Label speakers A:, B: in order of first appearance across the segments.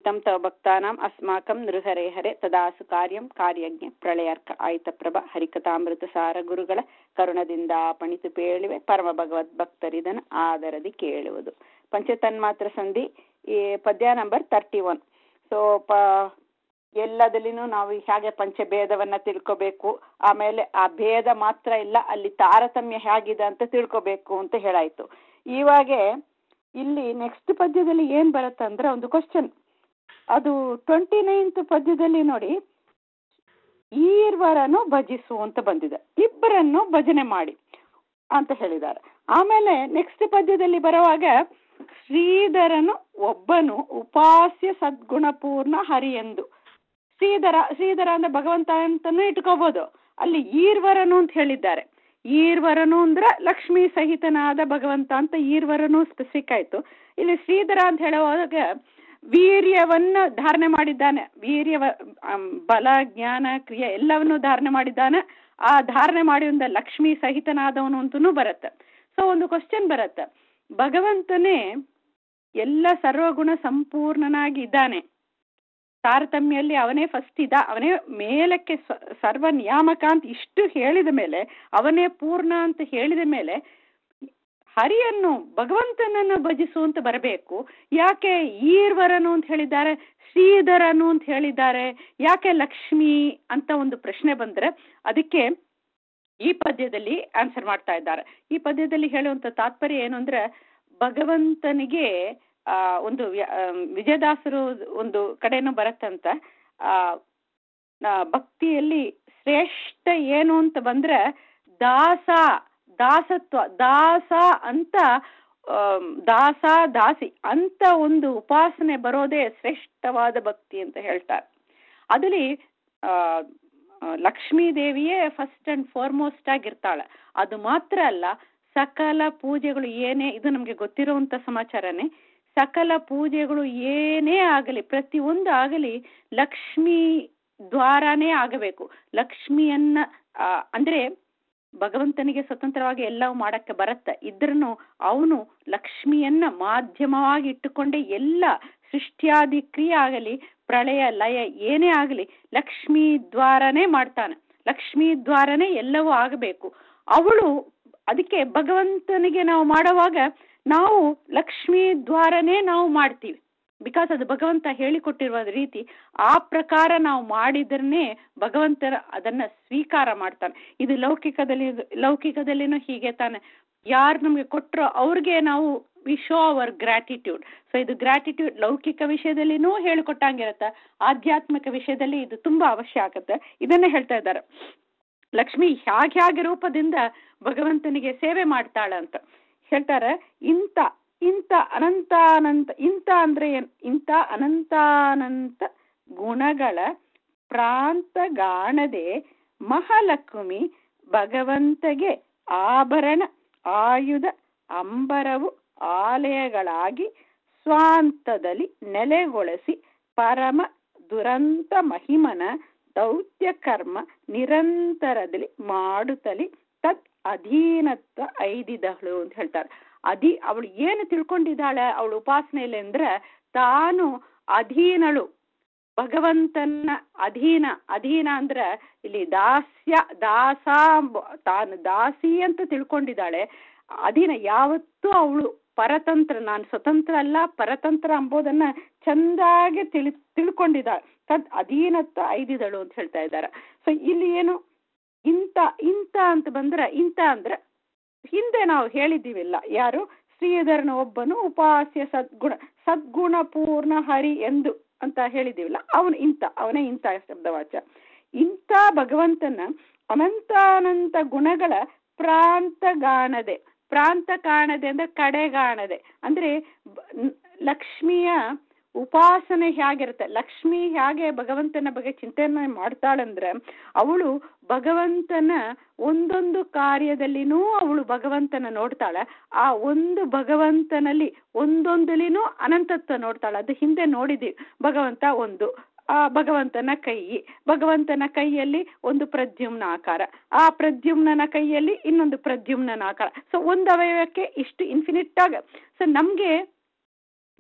A: ಇತ್ತಂ ತವ ಭಕ್ತಾನಾಂ ಅಸ್ಮಾಕಂ ನೃಹರೆ ಹರೆ ತದಾಸು ಕಾರ್ಯಂ ಕಾರ್ಯಜ್ಞೆ ಪ್ರಳಯಾರ್ಕ ಆಯ್ತಪ್ರಭ ಹರಿಕಥಾಮೃತ ಸಾರ ಗುರುಗಳ ಕರುಣದಿಂದ ಪಣಿತು ಪೇಳುವೆ ಪರಮ ಭಗವದ್ ಭಕ್ತರಿದನ ಆದರದಿ ಕೇಳುವುದು ಪಂಚತನ್ಮಾತ್ರ ಸಂಧಿ ಈ ಪದ್ಯ ನಂಬರ್ ತರ್ಟಿ ಒನ್ ಸೊ ಪ ಎಲ್ಲದಲ್ಲಿನೂ ನಾವು ಹೇಗೆ ಪಂಚಭೇದವನ್ನ ತಿಳ್ಕೋಬೇಕು ಆಮೇಲೆ ಆ ಭೇದ ಮಾತ್ರ ಇಲ್ಲ ಅಲ್ಲಿ ತಾರತಮ್ಯ ಹೇಗಿದೆ ಅಂತ ತಿಳ್ಕೋಬೇಕು ಅಂತ ಹೇಳಾಯ್ತು ಇವಾಗ ಇಲ್ಲಿ ನೆಕ್ಸ್ಟ್ ಪದ್ಯದಲ್ಲಿ ಏನ್ ಬರುತ್ತಂದ್ರೆ ಒಂದು ಕ್ವಶನ್ ಅದು ಟ್ವೆಂಟಿ ನೈನ್ತ್ ಪದ್ಯದಲ್ಲಿ ನೋಡಿ ಈರ್ವರನ್ನು ಭಜಿಸು ಅಂತ ಬಂದಿದೆ ಇಬ್ಬರನ್ನು ಭಜನೆ ಮಾಡಿ ಅಂತ ಹೇಳಿದ್ದಾರೆ ಆಮೇಲೆ ನೆಕ್ಸ್ಟ್ ಪದ್ಯದಲ್ಲಿ ಬರುವಾಗ ಶ್ರೀಧರನು ಒಬ್ಬನು ಉಪಾಸ್ಯ ಸದ್ಗುಣಪೂರ್ಣ ಹರಿ ಎಂದು ಶ್ರೀಧರ ಶ್ರೀಧರ ಅಂದ್ರೆ ಭಗವಂತ ಅಂತಾನು ಇಟ್ಕೋಬಹುದು ಅಲ್ಲಿ ಈರ್ವರನು ಅಂತ ಹೇಳಿದ್ದಾರೆ ಈರ್ವರನು ಅಂದ್ರೆ ಲಕ್ಷ್ಮೀ ಸಹಿತನಾದ ಭಗವಂತ ಅಂತ ಈರ್ವರನು ಸ್ಪೆಸಿಫಿಕ್ ಆಯ್ತು ಇಲ್ಲಿ ಶ್ರೀಧರ ಅಂತ ಹೇಳುವಾಗ ವೀರ್ಯವನ್ನ ಧಾರಣೆ ಮಾಡಿದ್ದಾನೆ ವೀರ್ಯ ಬಲ ಜ್ಞಾನ ಕ್ರಿಯೆ ಎಲ್ಲವನ್ನು ಧಾರಣೆ ಮಾಡಿದ್ದಾನೆ ಆ ಧಾರಣೆ ಮಾಡಿ ಒಂದು ಲಕ್ಷ್ಮೀ ಸಹಿತನಾದವನು ಅಂತನೂ ಬರುತ್ತೆ ಸೊ ಒಂದು ಕ್ವಶನ್ ಬರುತ್ತೆ ಭಗವಂತನೇ ಎಲ್ಲ ಸರ್ವಗುಣ ಸಂಪೂರ್ಣನಾಗಿ ಇದ್ದಾನೆ ತಾರತಮ್ಯಲ್ಲಿ ಅವನೇ ಫಸ್ಟ್ ಇದ್ದ ಅವನೇ ಮೇಲಕ್ಕೆ ಸರ್ವ ನಿಯಾಮಕ ಅಂತ ಇಷ್ಟು ಹೇಳಿದ ಮೇಲೆ ಅವನೇ ಪೂರ್ಣ ಅಂತ ಹೇಳಿದ ಮೇಲೆ ಹರಿಯನ್ನು ಭಗವಂತನನ್ನು ಭಜಿಸು ಅಂತ ಬರಬೇಕು ಯಾಕೆ ಈರ್ವರನು ಅಂತ ಹೇಳಿದ್ದಾರೆ ಶ್ರೀಧರನು ಅಂತ ಹೇಳಿದ್ದಾರೆ ಯಾಕೆ ಲಕ್ಷ್ಮಿ ಅಂತ ಒಂದು ಪ್ರಶ್ನೆ ಬಂದ್ರೆ ಅದಕ್ಕೆ ಈ ಪದ್ಯದಲ್ಲಿ ಆನ್ಸರ್ ಮಾಡ್ತಾ ಇದ್ದಾರೆ ಈ ಪದ್ಯದಲ್ಲಿ ಹೇಳುವಂತ ತಾತ್ಪರ್ಯ ಏನು ಅಂದ್ರೆ ಭಗವಂತನಿಗೆ ಆ ಒಂದು ವಿಜಯದಾಸರು ಒಂದು ಕಡೆನೂ ಬರತ್ತಂತ ಆ ಭಕ್ತಿಯಲ್ಲಿ ಶ್ರೇಷ್ಠ ಏನು ಅಂತ ಬಂದ್ರೆ ದಾಸ ದಾಸತ್ವ ದಾಸ ಅಂತ ದಾಸ ದಾಸಿ ಅಂತ ಒಂದು ಉಪಾಸನೆ ಬರೋದೇ ಶ್ರೇಷ್ಠವಾದ ಭಕ್ತಿ ಅಂತ ಹೇಳ್ತಾರೆ ಅದರಲ್ಲಿ ಲಕ್ಷ್ಮೀ ದೇವಿಯೇ ಫಸ್ಟ್ ಅಂಡ್ ಫಾರ್ಮೋಸ್ಟ್ ಆಗಿರ್ತಾಳೆ ಅದು ಮಾತ್ರ ಅಲ್ಲ ಸಕಲ ಪೂಜೆಗಳು ಏನೇ ಇದು ನಮಗೆ ಗೊತ್ತಿರುವಂತ ಸಮಾಚಾರನೇ ಸಕಲ ಪೂಜೆಗಳು ಏನೇ ಆಗಲಿ ಪ್ರತಿಯೊಂದು ಆಗಲಿ ಲಕ್ಷ್ಮಿ ದ್ವಾರಾನೇ ಆಗಬೇಕು ಲಕ್ಷ್ಮಿಯನ್ನ ಅಂದ್ರೆ ಭಗವಂತನಿಗೆ ಸ್ವತಂತ್ರವಾಗಿ ಎಲ್ಲವೂ ಮಾಡಕ್ಕೆ ಬರುತ್ತೆ ಇದ್ರೂ ಅವನು ಲಕ್ಷ್ಮಿಯನ್ನ ಮಾಧ್ಯಮವಾಗಿ ಇಟ್ಟುಕೊಂಡೇ ಎಲ್ಲ ಸೃಷ್ಟಿಯಾದಿ ಕ್ರಿಯೆ ಆಗಲಿ ಪ್ರಳಯ ಲಯ ಏನೇ ಆಗಲಿ ಲಕ್ಷ್ಮಿ ದ್ವಾರನೇ ಮಾಡ್ತಾನೆ ಲಕ್ಷ್ಮಿ ದ್ವಾರನೇ ಎಲ್ಲವೂ ಆಗಬೇಕು ಅವಳು ಅದಕ್ಕೆ ಭಗವಂತನಿಗೆ ನಾವು ಮಾಡುವಾಗ ನಾವು ಲಕ್ಷ್ಮೀ ದ್ವಾರನೇ ನಾವು ಮಾಡ್ತೀವಿ ಬಿಕಾಸ್ ಅದು ಭಗವಂತ ಹೇಳಿಕೊಟ್ಟಿರುವ ರೀತಿ ಆ ಪ್ರಕಾರ ನಾವು ಮಾಡಿದ್ರೇ ಭಗವಂತರ ಅದನ್ನ ಸ್ವೀಕಾರ ಮಾಡ್ತಾನೆ ಇದು ಲೌಕಿಕದಲ್ಲಿ ಲೌಕಿಕದಲ್ಲಿನೂ ಹೀಗೆ ತಾನೆ ಯಾರು ನಮಗೆ ಕೊಟ್ಟರೋ ಅವ್ರಿಗೆ ನಾವು we show our gratitude so ಇದು ಗ್ರಾಟಿಟ್ಯೂಡ್ ಲೌಕಿಕ ವಿಷಯದಲ್ಲಿನೂ ಹೇಳಿಕೊಟ್ಟಂಗಿರತ್ತೆ ಆಧ್ಯಾತ್ಮಿಕ ವಿಷಯದಲ್ಲಿ ಇದು ತುಂಬಾ ಅವಶ್ಯ ಆಗುತ್ತೆ ಇದನ್ನೇ ಹೇಳ್ತಾ ಇದ್ದಾರೆ ಲಕ್ಷ್ಮಿ ಹ್ಯಾಗೆ ಹ್ಯಾಗೆ ರೂಪದಿಂದ ಭಗವಂತನಿಗೆ ಸೇವೆ ಮಾಡ್ತಾಳೆ ಅಂತ ಹೇಳ್ತಾರೆ ಇಂಥ ಇಂಥ ಅನಂತಾನಂತ ಇಂಥ ಅಂದ್ರೆ ಏನ್ ಇಂಥ ಅನಂತಾನಂತ ಗುಣಗಳ ಪ್ರಾಂತಗಾಣದೆ ಮಹಾಲಕ್ಷ್ಮಿ ಭಗವಂತಗೆ ಆಭರಣ ಆಯುಧ ಅಂಬರವು ಆಲಯಗಳಾಗಿ ಸ್ವಾಂತದಲ್ಲಿ ನೆಲೆಗೊಳಿಸಿ ಪರಮ ದುರಂತ ಮಹಿಮನ ದೌತ್ಯ ಕರ್ಮ ನಿರಂತರದಲ್ಲಿ ಮಾಡುತ್ತಲಿ ತದ್ ಅಧೀನತ್ವ ಐದಿದಳು ಅಂತ ಹೇಳ್ತಾರೆ ಅಧಿ ಅವಳು ಏನು ತಿಳ್ಕೊಂಡಿದ್ದಾಳೆ ಅವಳು ಉಪಾಸನೆಯಲ್ಲಿ ಅಂದ್ರೆ ತಾನು ಅಧೀನಳು ಭಗವಂತನ ಅಧೀನ ಅಧೀನ ಅಂದ್ರೆ ಇಲ್ಲಿ ದಾಸ್ಯ ದಾಸ ತಾನು ದಾಸಿ ಅಂತ ತಿಳ್ಕೊಂಡಿದ್ದಾಳೆ ಅಧೀನ ಯಾವತ್ತೂ ಅವಳು ಪರತಂತ್ರ ನಾನು ಸ್ವತಂತ್ರ ಅಲ್ಲ ಪರತಂತ್ರ ಅಂಬೋದನ್ನ ಚಂದಾಗಿ ತಿಳಿ ತಿಳ್ಕೊಂಡಿದ್ದಾಳೆ ತದ್ ಅಧೀನತ್ವ ಐದಿದಳು ಅಂತ ಹೇಳ್ತಾ ಇದ್ದಾರೆ ಸೊ ಇಲ್ಲಿ ಏನು ಇಂಥ ಇಂಥ ಅಂತ ಬಂದ್ರೆ ಇಂಥ ಅಂದ್ರೆ ಹಿಂದೆ ನಾವು ಹೇಳಿದ್ದೀವಿಲ್ಲ ಯಾರು ಶ್ರೀಧರನ ಒಬ್ಬನು ಉಪಾಸ್ಯ ಸದ್ಗುಣ ಸದ್ಗುಣ ಪೂರ್ಣ ಹರಿ ಎಂದು ಅಂತ ಹೇಳಿದ್ದೀವಿಲ್ಲ ಅವನು ಇಂಥ ಅವನೇ ಇಂಥ ಶಬ್ದವಾಚ ಇಂಥ ಭಗವಂತನ ಅನಂತಾನಂತ ಗುಣಗಳ ಪ್ರಾಂತಗಾಣದೆ ಪ್ರಾಂತ ಕಾಣದೆ ಅಂದ್ರೆ ಕಡೆಗಾಣದೆ ಅಂದ್ರೆ ಲಕ್ಷ್ಮಿಯ ಉಪಾಸನೆ ಹೇಗಿರುತ್ತೆ ಲಕ್ಷ್ಮಿ ಹೇಗೆ ಭಗವಂತನ ಬಗ್ಗೆ ಚಿಂತನೆ ಮಾಡ್ತಾಳಂದ್ರೆ ಅವಳು ಭಗವಂತನ ಒಂದೊಂದು ಕಾರ್ಯದಲ್ಲಿನೂ ಅವಳು ಭಗವಂತನ ನೋಡ್ತಾಳೆ ಆ ಒಂದು ಭಗವಂತನಲ್ಲಿ ಒಂದೊಂದಲಿನೂ ಅನಂತತ್ವ ನೋಡ್ತಾಳೆ ಅದು ಹಿಂದೆ ನೋಡಿದೀವಿ ಭಗವಂತ ಒಂದು ಆ ಭಗವಂತನ ಕೈ ಭಗವಂತನ ಕೈಯಲ್ಲಿ ಒಂದು ಪ್ರದ್ಯುಮ್ನ ಆಕಾರ ಆ ಪ್ರದ್ಯುಮ್ನನ ಕೈಯಲ್ಲಿ ಇನ್ನೊಂದು ಪ್ರದ್ಯುಮ್ನನ ಆಕಾರ ಸೊ ಒಂದು ಅವಯವಕ್ಕೆ ಇಷ್ಟು ಇನ್ಫಿನಿಟ್ ಆಗ ಸೊ ನಮ್ಗೆ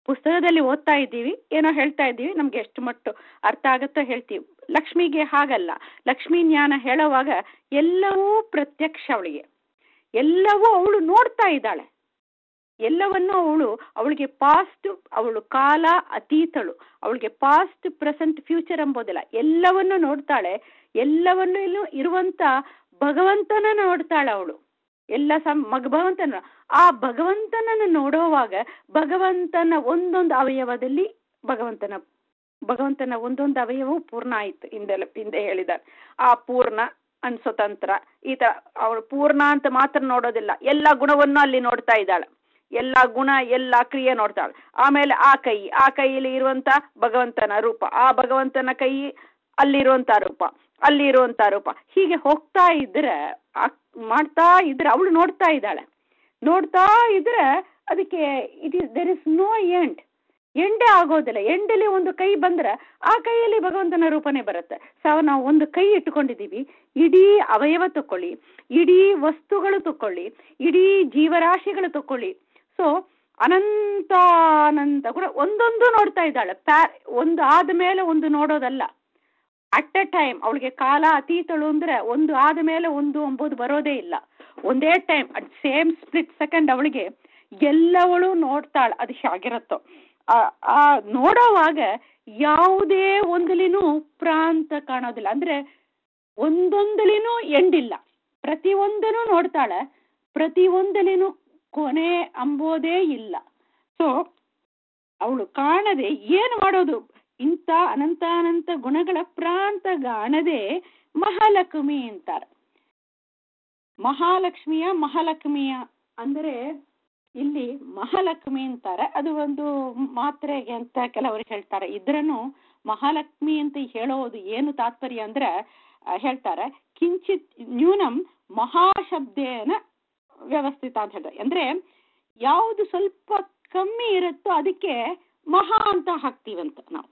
A: ಪುಸ್ತಕದಲ್ಲಿ ಓದ್ತಾ ಇದ್ದೀವಿ ಏನೋ ಹೇಳ್ತಾ ಇದ್ದೀವಿ ನಮ್ಗೆ ಎಷ್ಟು ಮಟ್ಟು ಅರ್ಥ ಆಗುತ್ತೋ ಹೇಳ್ತೀವಿ ಲಕ್ಷ್ಮಿಗೆ ಹಾಗಲ್ಲ ಲಕ್ಷ್ಮೀ ಜ್ಞಾನ ಹೇಳುವಾಗ ಎಲ್ಲವೂ ಪ್ರತ್ಯಕ್ಷ ಅವಳಿಗೆ ಎಲ್ಲವೂ ಅವಳು ನೋಡ್ತಾ ಇದ್ದಾಳೆ ಎಲ್ಲವನ್ನೂ ಅವಳು ಅವಳಿಗೆ ಪಾಸ್ಟ್ ಅವಳು ಕಾಲ ಅತೀತಳು ಅವಳಿಗೆ ಪಾಸ್ಟ್ ಪ್ರೆಸೆಂಟ್ ಫ್ಯೂಚರ್ ಎಂಬುದಿಲ್ಲ ಎಲ್ಲವನ್ನೂ ನೋಡ್ತಾಳೆ ಎಲ್ಲವನ್ನೂ ಇಲ್ಲೂ ಇರುವಂತ ಭಗವಂತನ ನೋಡ್ತಾಳೆ ಅವಳು ಎಲ್ಲ ಸಂ ಮಗ ಭಗವಂತನ ಆ ಭಗವಂತನನ್ನು ನೋಡುವಾಗ ಭಗವಂತನ ಒಂದೊಂದು ಅವಯವದಲ್ಲಿ ಭಗವಂತನ ಭಗವಂತನ ಒಂದೊಂದು ಅವಯವೂ ಪೂರ್ಣ ಆಯಿತು ಹಿಂದೆಲ್ಲ ಹಿಂದೆ ಹೇಳಿದ್ದಾರೆ ಆ ಪೂರ್ಣ ಅನ್ಸ್ವತಂತ್ರ ಈ ತರ ಅವಳು ಪೂರ್ಣ ಅಂತ ಮಾತ್ರ ನೋಡೋದಿಲ್ಲ ಎಲ್ಲ ಗುಣವನ್ನು ಅಲ್ಲಿ ನೋಡ್ತಾ ಇದ್ದಾಳೆ ಎಲ್ಲ ಗುಣ ಎಲ್ಲ ಕ್ರಿಯೆ ನೋಡ್ತಾಳೆ ಆಮೇಲೆ ಆ ಕೈ ಆ ಕೈಯಲ್ಲಿ ಇರುವಂತ ಭಗವಂತನ ರೂಪ ಆ ಭಗವಂತನ ಕೈ ಅಲ್ಲಿರುವಂತ ರೂಪ ಅಲ್ಲಿರುವಂತ ರೂಪ ಹೀಗೆ ಹೋಗ್ತಾ ಇದ್ರೆ ಮಾಡ್ತಾ ಇದ್ರೆ ಅವಳು ನೋಡ್ತಾ ಇದ್ದಾಳೆ ನೋಡ್ತಾ ಇದ್ರೆ ಅದಕ್ಕೆ it is there is no end ಎಂಡೇ ಆಗೋದಿಲ್ಲ ಎಂಡಲ್ಲಿ ಒಂದು ಕೈ ಬಂದ್ರೆ ಆ ಕೈಯಲ್ಲಿ ಭಗವಂತನ ರೂಪನೇ ಬರುತ್ತೆ ಸೊ ನಾವು ಒಂದು ಕೈ ಇಟ್ಕೊಂಡಿದ್ದೀವಿ ಇಡೀ ಅವಯವ ತಕೊಳ್ಳಿ ಇಡೀ ವಸ್ತುಗಳು ತಕೊಳ್ಳಿ ಇಡೀ ಜೀವರಾಶಿಗಳು ತಕೊಳ್ಳಿ ಸೊ ಅನಂತ ಅನಂತ ಕೂಡ ಒಂದೊಂದು ನೋಡ್ತಾ ಇದ್ದಾಳೆ ಪ್ಯಾ ಒಂದು ಆದ ಮೇಲೆ ಒಂದು ನೋಡೋದಲ್ಲ ಅಟ್ ಎ ಟೈಮ್ ಅವಳಿಗೆ ಕಾಲ ಅತೀತಳು ಅಂದ್ರೆ ಒಂದು ಆದ ಮೇಲೆ ಒಂದು ಎಂಬುದು ಬರೋದೇ ಇಲ್ಲ ಒಂದೇ time at same split second ಅವಳಿಗೆ ಎಲ್ಲವಳು ನೋಡ್ತಾಳೆ ಅದು ಹೇಗಿರುತ್ತೋ ಆ ನೋಡೋವಾಗ ಯಾವುದೇ ಒಂದಲಿನೂ ಪ್ರಾಂತ ಕಾಣೋದಿಲ್ಲ ಅಂದ್ರೆ ಒಂದೊಂದಲಿನೂ ಎಂಡಿಲ್ಲ ಪ್ರತಿ ಒಂದನು ನೋಡ್ತಾಳೆ ಪ್ರತಿ ಒಂದಲಿನೂ ಕೊನೆ ಅಂಬೋದೇ ಇಲ್ಲ ಸೊ ಅವಳು ಕಾಣದೆ ಏನು ಮಾಡೋದು ಇಂಥ ಅನಂತಾನಂತ ಗುಣಗಳ ಪ್ರಾಂತ ಕಾಣದೆ ಮಹಾಲಕ್ಷ್ಮಿ ಅಂತಾರೆ ಮಹಾಲಕ್ಷ್ಮಿಯ ಮಹಾಲಕ್ಷ್ಮಿಯ ಅಂದರೆ ಇಲ್ಲಿ ಮಹಾಲಕ್ಷ್ಮಿ ಅಂತಾರೆ ಅದು ಒಂದು ಮಾತ್ರೆಗೆ ಅಂತ ಕೆಲವರು ಹೇಳ್ತಾರೆ ಇದ್ರನು ಮಹಾಲಕ್ಷ್ಮಿ ಅಂತ ಹೇಳೋದು ಏನು ತಾತ್ಪರ್ಯ ಅಂದ್ರೆ ಹೇಳ್ತಾರೆ ಕಿಂಚಿತ್ ನ್ಯೂನಂ ಮಹಾಶಬ್ದೇನ ವ್ಯವಸ್ಥಿತ ಅಂತ ಹೇಳ್ತಾರೆ ಅಂದ್ರೆ ಯಾವುದು ಸ್ವಲ್ಪ ಕಮ್ಮಿ ಇರುತ್ತೋ ಅದಕ್ಕೆ ಮಹಾ ಅಂತ ಹಾಕ್ತೀವಂತ ನಾವು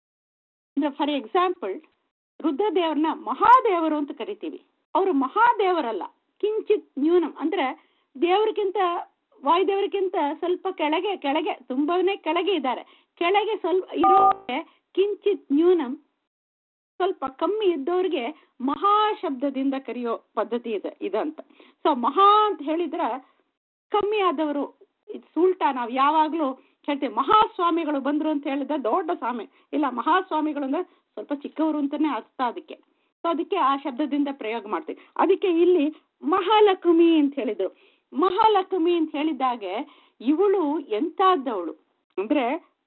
A: ಅಂದ್ರೆ ಫಾರ್ ಎಕ್ಸಾಂಪಲ್ ರುದ್ರದೇವರನ್ನ ಮಹಾದೇವರು ಅಂತ ಕರಿತೀವಿ ಅವರು ಮಹಾದೇವರಲ್ಲ ಕಿಂಚಿತ್ ನ್ಯೂನಂ ಅಂದ್ರೆ ದೇವರಿಗಿಂತ ವಾಯುದೇವರಿಗಿಂತ ಸ್ವಲ್ಪ ಕೆಳಗೆ ಕೆಳಗೆ ತುಂಬಾನೇ ಕೆಳಗೆ ಇದ್ದಾರೆ ಕೆಳಗೆ ಸ್ವಲ್ಪ ಇರೋರಿಗೆ ಕಿಂಚಿತ್ ನ್ಯೂನಂ ಸ್ವಲ್ಪ ಕಮ್ಮಿ ಇದ್ದವ್ರಿಗೆ ಮಹಾ ಶಬ್ದದಿಂದ ಕರೆಯೋ ಪದ್ಧತಿ ಇದೆ ಇದಂತ ಸೊ ಮಹಾ ಅಂತ ಹೇಳಿದ್ರೆ ಕಮ್ಮಿ ಆದವರು ಉಲ್ಟಾ ನಾವು ಯಾವಾಗಲೂ ಹೇಳ್ತೇವೆ ಮಹಾಸ್ವಾಮಿಗಳು ಬಂದ್ರು ಅಂತ ಹೇಳಿದ್ರೆ ದೊಡ್ಡ ಸ್ವಾಮಿ ಇಲ್ಲ ಮಹಾಸ್ವಾಮಿಗಳು ಅಂದ್ರೆ ಸ್ವಲ್ಪ ಚಿಕ್ಕವರು ಅಂತಾನೆ ಅರ್ಥ ಅದಕ್ಕೆ ಸೊ ಅದಕ್ಕೆ ಆ ಶಬ್ದದಿಂದ ಪ್ರಯೋಗ ಮಾಡ್ತೀವಿ ಅದಕ್ಕೆ ಇಲ್ಲಿ ಮಹಾಲಕ್ಷ್ಮಿ ಅಂತ ಹೇಳಿದ್ರು ಮಹಾಲಕ್ಷ್ಮಿ ಅಂತ ಹೇಳಿದಾಗೆ ಇವಳು ಎಂತಾದವಳು ಅಂದ್ರೆ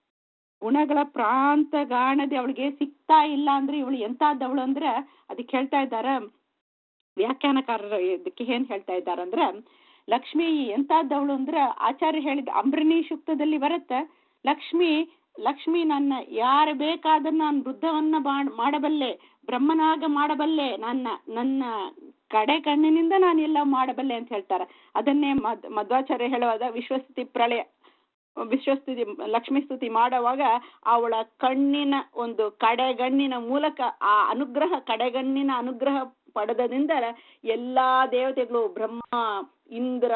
A: ಗುಣಗಳ ಪ್ರಾಂತ ಗಾಣದೆ ಅವಳಿಗೆ ಸಿಗ್ತಾ ಇಲ್ಲ ಅಂದ್ರೆ ಇವಳು ಎಂತಾದವಳು ಅಂದ್ರೆ ಅದಕ್ಕೆ ಹೇಳ್ತಾ ಇದ್ದಾರೆ ವ್ಯಾಖ್ಯಾನಕಾರರು ಇದಕ್ಕೆ ಏನ್ ಹೇಳ್ತಾ ಇದ್ದಾರೆ ಅಂದ್ರೆ ಲಕ್ಷ್ಮಿ ಎಂತಾದವಳು ಅಂದ್ರೆ ಆಚಾರ್ಯ ಹೇಳಿದ ಅಂಬ್ರನಿ ಸೂಕ್ತದಲ್ಲಿ ಬರುತ್ತೆ ಲಕ್ಷ್ಮಿ ಲಕ್ಷ್ಮಿ ನನ್ನ ಯಾರು ಬೇಕಾದ್ರೆ ನಾನು ವೃದ್ಧವನ್ನ ಮಾಡಬಲ್ಲೆ ಬ್ರಹ್ಮನಾಗ ಮಾಡಬಲ್ಲೆ ನನ್ನ ನನ್ನ ಕಡೆ ಕಣ್ಣಿನಿಂದ ನಾನು ಎಲ್ಲ ಮಾಡಬಲ್ಲೆ ಅಂತ ಹೇಳ್ತಾರೆ ಅದನ್ನೇ ಮದ್ ಮಧ್ವಾಚಾರ್ಯ ಹೇಳುವಾಗ ವಿಶ್ವಸ್ತುತಿ ಪ್ರಳಯ ವಿಶ್ವಸ್ತುತಿ ಲಕ್ಷ್ಮೀ ಸ್ತುತಿ ಮಾಡುವಾಗ ಅವಳ ಕಣ್ಣಿನ ಒಂದು ಕಡೆಗಣ್ಣಿನ ಮೂಲಕ ಆ ಅನುಗ್ರಹ ಕಡೆಗಣ್ಣಿನ ಅನುಗ್ರಹ ಪಡೆದದಿಂದ ಎಲ್ಲಾ ದೇವತೆಗಳು ಬ್ರಹ್ಮ ಇಂದ್ರ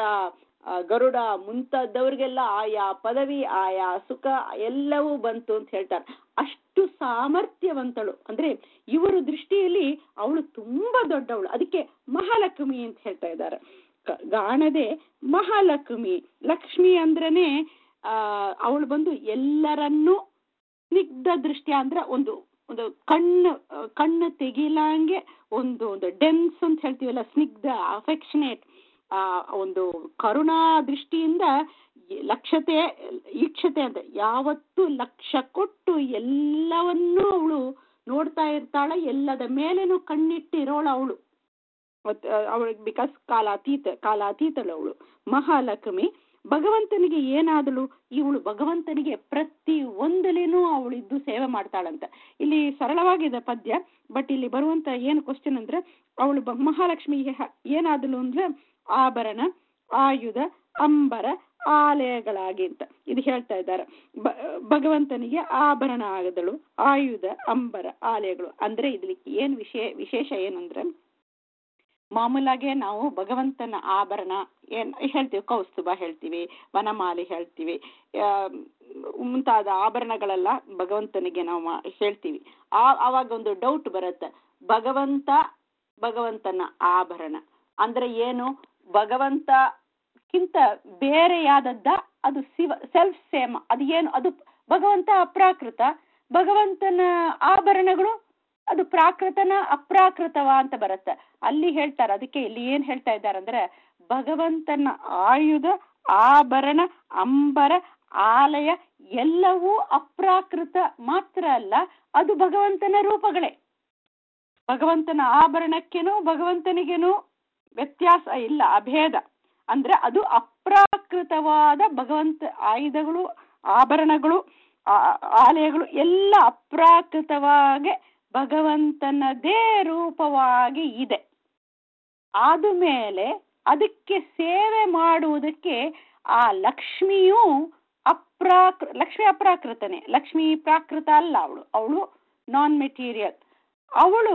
A: ಗರುಡ ಮುಂತಾದವ್ರಿಗೆಲ್ಲ ಆಯಾ ಪದವಿ ಆಯಾ ಸುಖ ಎಲ್ಲವೂ ಬಂತು ಅಂತ ಹೇಳ್ತಾರೆ ಅಷ್ಟು ಸಾಮರ್ಥ್ಯವಂತಳು ಅಂದ್ರೆ ಇವರ ದೃಷ್ಟಿಯಲ್ಲಿ ಅವಳು ತುಂಬಾ ದೊಡ್ಡವಳು ಅದಕ್ಕೆ ಮಹಾಲಕ್ಷ್ಮಿ ಅಂತ ಹೇಳ್ತಾ ಇದ್ದಾರೆ ಗಾಣದೆ ಮಹಾಲಕ್ಷ್ಮಿ ಲಕ್ಷ್ಮಿ ಅಂದ್ರನೇ ಆ ಅವಳು ಬಂದು ಎಲ್ಲರನ್ನೂ ಸ್ನಿಗ್ಧ ದೃಷ್ಟಿ ಅಂದ್ರೆ ಒಂದು ಒಂದು ಕಣ್ಣು ಕಣ್ಣು ತೆಗಿಲಾಂಗೆ ಒಂದು ಒಂದು ಡೆನ್ಸ್ ಅಂತ ಹೇಳ್ತೀವಲ್ಲ ಸ್ನಿಗ್ಧ ಅಫೆಕ್ಷನೇಟ್ ಆ ಒಂದು ಕರುಣಾ ದೃಷ್ಟಿಯಿಂದ ಲಕ್ಷತೆ ಈಕ್ಷತೆ ಅಂತ ಯಾವತ್ತು ಲಕ್ಷ ಕೊಟ್ಟು ಎಲ್ಲವನ್ನೂ ಅವಳು ನೋಡ್ತಾ ಇರ್ತಾಳೆ ಎಲ್ಲದ ಮೇಲೇನು ಕಣ್ಣಿಟ್ಟಿರೋಳು ಅವಳು ಅವಳಿಗೆ ಬಿಕಾಸ್ ಕಾಲಾತೀತ ಕಾಲಾತೀತಳು ಅವಳು ಮಹಾಲಕ್ಷ್ಮಿ ಭಗವಂತನಿಗೆ ಏನಾದಳು ಇವಳು ಭಗವಂತನಿಗೆ ಪ್ರತಿ ಒಂದಲೇನೂ ಅವಳಿದ್ದು ಸೇವೆ ಮಾಡ್ತಾಳಂತ ಇಲ್ಲಿ ಸರಳವಾಗಿದೆ ಪದ್ಯ ಬಟ್ ಇಲ್ಲಿ ಬರುವಂತ ಏನು ಕ್ವಶನ್ ಅಂದ್ರೆ ಅವಳು ಮಹಾಲಕ್ಷ್ಮಿ ಏನಾದಳು ಅಂದ್ರೆ ಆಭರಣ ಆಯುಧ ಅಂಬರ ಆಲಯಗಳಾಗಿ ಅಂತ ಇದು ಹೇಳ್ತಾ ಇದ್ದಾರೆ ಭಗವಂತನಿಗೆ ಆಭರಣ ಆಗದಳು ಆಯುಧ ಅಂಬರ ಆಲಯಗಳು ಅಂದ್ರೆ ಇದಕ್ಕೆ ಏನ್ ವಿಶೇ ವಿಶೇಷ ಏನಂದ್ರೆ ಮಾಮೂಲಾಗೆ ನಾವು ಭಗವಂತನ ಆಭರಣ ಏನ್ ಹೇಳ್ತೀವಿ ಕೌಸ್ತುಭ ಹೇಳ್ತೀವಿ ವನಮಾಲಿ ಹೇಳ್ತೀವಿ ಆ, ಮುಂತಾದ ಆಭರಣಗಳೆಲ್ಲ ಭಗವಂತನಿಗೆ ನಾವು ಮಾ- ಹೇಳ್ತೀವಿ ಆ ಅವಾಗ ಒಂದು ಡೌಟ್ ಬರುತ್ತೆ ಭಗವಂತ ಭಗವಂತನ ಆಭರಣ ಅಂದ್ರೆ ಏನು ಭಗವಂತಕ್ಕಿಂತ ಬೇರೆಯಾದದ್ದ ಅದು ಶಿವ ಸೆಲ್ಫ್ ಸೇಮ್ ಅದು ಏನು ಅದು ಭಗವಂತ ಅಪ್ರಾಕೃತ ಭಗವಂತನ ಆಭರಣಗಳು ಅದು ಪ್ರಾಕೃತನ ಅಪ್ರಾಕೃತವ ಅಂತ ಬರುತ್ತೆ ಅಲ್ಲಿ ಹೇಳ್ತಾರೆ ಅದಕ್ಕೆ ಇಲ್ಲಿ ಏನ್ ಹೇಳ್ತಾ ಇದ್ದಾರೆ ಅಂದ್ರೆ ಭಗವಂತನ ಆಯುಧ ಆಭರಣ ಅಂಬರ ಆಲಯ ಎಲ್ಲವೂ ಅಪ್ರಾಕೃತ ಮಾತ್ರ ಅಲ್ಲ ಅದು ಭಗವಂತನ ರೂಪಗಳೇ ಭಗವಂತನ ಆಭರಣಕ್ಕೇನು ಭಗವಂತನಿಗೇನು ವ್ಯತ್ಯಾಸ ಇಲ್ಲ ಅಭೇದ ಅಂದ್ರೆ ಅದು ಅಪ್ರಾಕೃತವಾದ ಭಗವಂತ ಆಯುಧಗಳು ಆಭರಣಗಳು ಆ- ಆಲಯಗಳು ಎಲ್ಲ ಅಪ್ರಾಕೃತವಾಗಿ ಭಗವಂತನದೇ ರೂಪವಾಗಿ ಇದೆ ಆದ್ಮೇಲೆ ಅದಕ್ಕೆ ಸೇವೆ ಮಾಡುವುದಕ್ಕೆ ಆ ಲಕ್ಷ್ಮಿಯು ಅಪ್ರಾಕೃ ಲಕ್ಷ್ಮಿ ಅಪ್ರಾಕೃತನೇ ಲಕ್ಷ್ಮಿ ಪ್ರಾಕೃತ ಅಲ್ಲ ಅವಳು ಅವಳು ನಾನ್ ಮೆಟೀರಿಯಲ್ ಅವಳು